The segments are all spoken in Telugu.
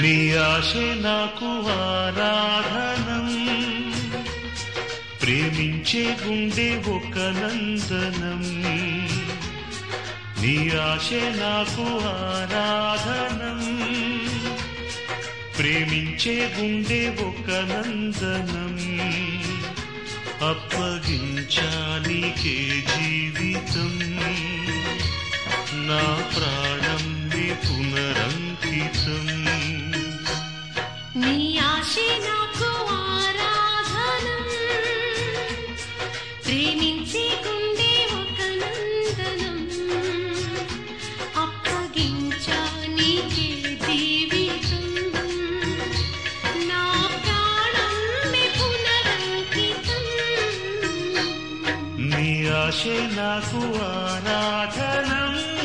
నీ ఆశ నాకు ఆరాధనం ప్రేమించే గుండె ఒక నందనం నీ ఆశ నాకు ఆరాధనం ప్రేమించే గుండె ఒక నందనం అప్పగించానికే జీవితం నా ప్రాణం నీ పునరంకితం నీ ఆశే నాకు ఆరాధనం ప్రేమించే గుండె ఒక నందనం అప్పగించా నీకే జీవితం నా ప్రాణం నీ పునరంకితం నీ ఆశ నాకు ఆరాధనం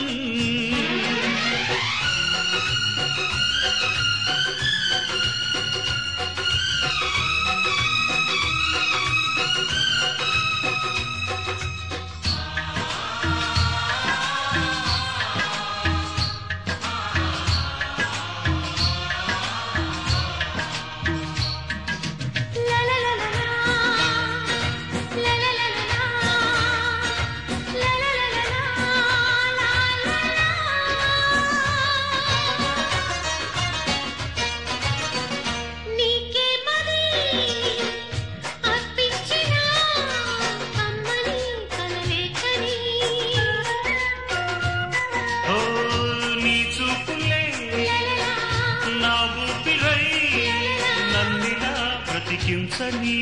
లా లా లా లా లా లా లా లా లా లా లా లా నీకే మరి అర్పించిన అమ్మని కలలేకని ఓ నీ చూపులే నా ఊపిరై నన్నిలా బ్రతికించని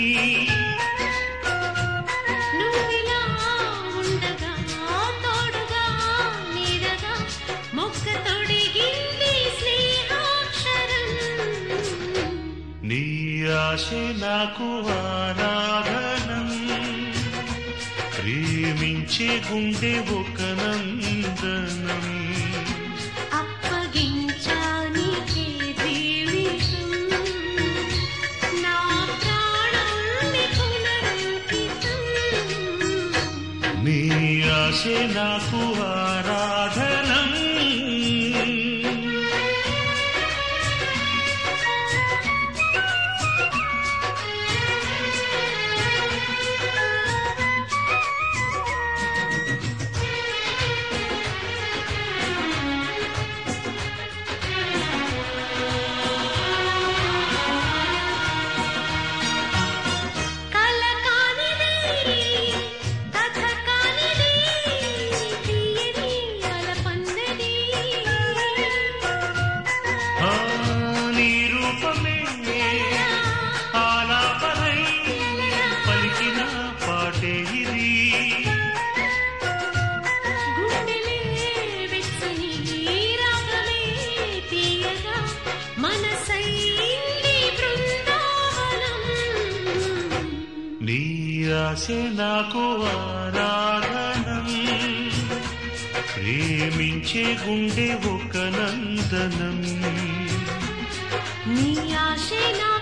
నువ్విలా ఉండగా తోడుగా నీడగా మొక్క తొడిగింది స్నేహాక్షరం నీ ఆశ నాకు ఆరాధనం ప్రేమించే గుండె ఒక నందనం అప్పగించానికే జీవితం నా ప్రాణం నీ పునరంకితం నీ ఆశ నాకు ఆరాధనం కల కానిది కథ కానిది తీయని అలపన్నది ఆ, నీ రూపమే ఆలాపనై పలికిన పాటే ఇది గుండెలే వెచ్చని రాగమే తీయగా మనసైంది బృందావనం నీ ఆశ నాకు ఆరాధనం ప్రేమించే గుండె ఒక నందనం నీ ఆశే నా